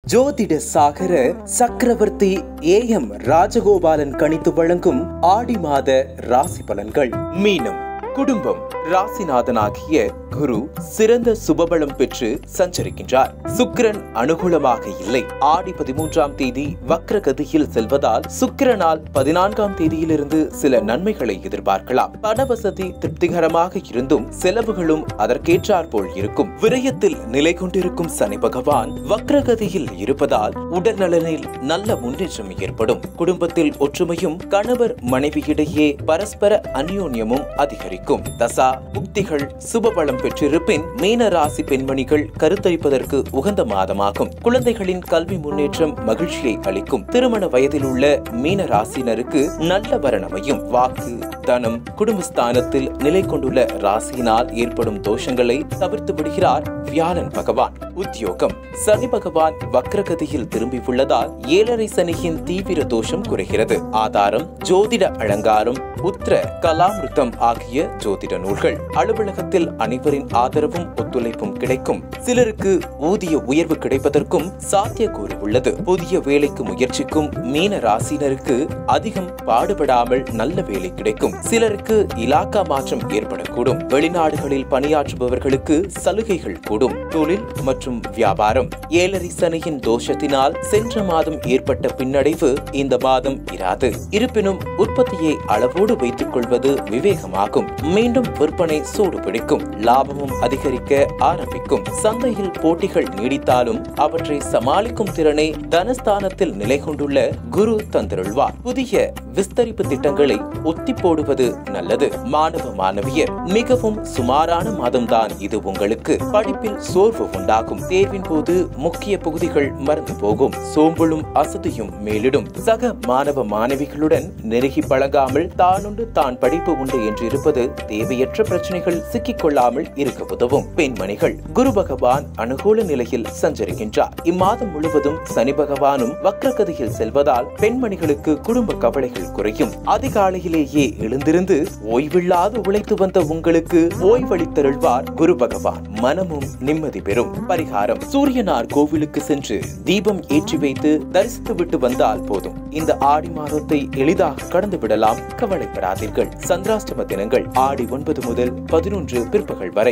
ஜோதிட சாகர சக்கரவர்த்தி A M Rajagopalan கணித்து வழங்கும் ஆடி மாத ராசி பலன்கள் மீனம் குடும்பம் ராசிநாதனாகிய குரு சிறந்த சுபபலம் பெற்று சஞ்சரிக்கின்றார் சுக்கிரன் அனுகூலமாக இல்லை ஆடி பதிமூன்றாம் தேதி வக்ரகதியில் செல்வதால் சுக்கிரனால் பதினான்காம் தேதியிலிருந்து சில நன்மைகளை எதிர்பார்க்கலாம் பணவசதி திருப்திகரமாக இருந்தும் செலவுகளும் அதற்கேற்றாற் போல் இருக்கும் விரயத்தில் நிலை கொண்டிருக்கும் சனி பகவான் வக்ரகதியில் இருப்பதால் உடல் நலனில் நல்ல முன்னேற்றம் ஏற்படும் குடும்பத்தில் ஒற்றுமையும் கணவர் மனைவியிடையே பரஸ்பர அந்யோன்யமும் அதிகரிக்கும் தசா புக்திகள் சுபபலம் பெற்றிருப்பின் மீன ராசி பெண்மணிகள் கருத்தரிப்பதற்கு உகந்த மாதமாகும் குழந்தைகளின் கல்வி முன்னேற்றம் மகிழ்ச்சியை அளிக்கும் திருமண வயதில் உள்ள மீன ராசினருக்கு நல்ல வரணமையும் வாக்கு தனம் குடும்பஸ்தானத்தில் நிலை கொண்டுள்ள ராசியினால் ஏற்படும் தோஷங்களை தவிர்த்து விடுகிறார் வியாழன் பகவான் உத்தியோகம் சனி பகவான் வக்ரகதியில் திரும்பி உள்ளதால் ஏழரை சனியின் தீவிர தோஷம் குறைகிறது ஆதாரம் ஜோதிட அலங்காரம் உத்திர கலாமிருத்தம் ஆகிய ஜோதிட நூல்கள் அலுவலகத்தில் அனைவரின் ஆதரவும் ஒத்துழைப்பும் கிடைக்கும் சிலருக்கு ஊதிய உயர்வு கிடைப்பதற்கும் சாத்தியக்கூறு உள்ளது புதிய வேலைக்கு முயற்சிக்கும் மீன ராசினருக்கு அதிகம் பாடுபடாமல் நல்ல வேலை கிடைக்கும் சிலருக்கு இலாக்கா மாற்றம் ஏற்படக்கூடும் வெளிநாடுகளில் பணியாற்றுபவர்களுக்கு சலுகைகள் கூடும் தொழில் மற்றும் வியாபாரம் ஏழரை சனியின் தோஷத்தினால் சென்ற மாதம் ஏற்பட்ட பின்னடைவு இந்த மாதம் இராது இருப்பினும் உற்பத்தியை அளவோடு வைத்துக் கொள்வது விவேகமாகும் மீண்டும் விற்பனை சூடு பிடிக்கும் லாபமும் அதிகரிக்க ஆரம்பிக்கும் சந்தையில் போட்டிகள் நீடித்தாலும் அவற்றை சமாளிக்கும் திறனை தனஸ்தானத்தில் நிலை கொண்டுள்ள குரு தந்திருள்வார் புதிய விஸ்தரிப்பு திட்டங்களை ஒத்தி போடுவது நல்லது மாணவ மாணவியர் மிகவும் சுமாரான மாதம்தான் இது உங்களுக்கு படிப்பில் சோர்வு உண்டாகும் தேர்வின் போது முக்கிய பகுதிகள் மறந்து போகும் சோம்பலும் அசதியும் மேலிடும் சக மாணவ மாணவிகளுடன் நெருகி பழகாமல் தானுண்டு தான் படிப்பு உண்டு என்று இருப்பது தேவையற்ற பிரச்சனைகள் சிக்கிக் கொள்ளாமல் இருக்க உதவும் பெண்மணிகள் குரு பகவான் அனுகூல நிலையில் சஞ்சரிக்கின்றார் இம்மாதம் முழுவதும் சனி பகவானும் வக்ரகதியில் செல்வதால் பெண்மணிகளுக்கு குடும்ப கவலைகள் குறையும் அதிகாலையிலேயே எழுந்திருந்து ஓய்வில்லாது உழைத்து வந்த உங்களுக்கு ஓய்வளித்தருள்வார் குரு பகவான் மனமும் நிம்மதி பெறும் பரிகாரம் சூரியனார் கோவிலுக்கு சென்று தீபம் ஏற்றி வைத்து தரிசித்து விட்டு வந்தால் போதும் இந்த ஆடி மாதத்தை எளிதாக கடந்து விடலாம் கவலைப்படாதீர்கள் சந்திராஷ்டம தினங்கள் ஆடி ஒன்பது முதல் பதினொன்று பிற்பகல் வரை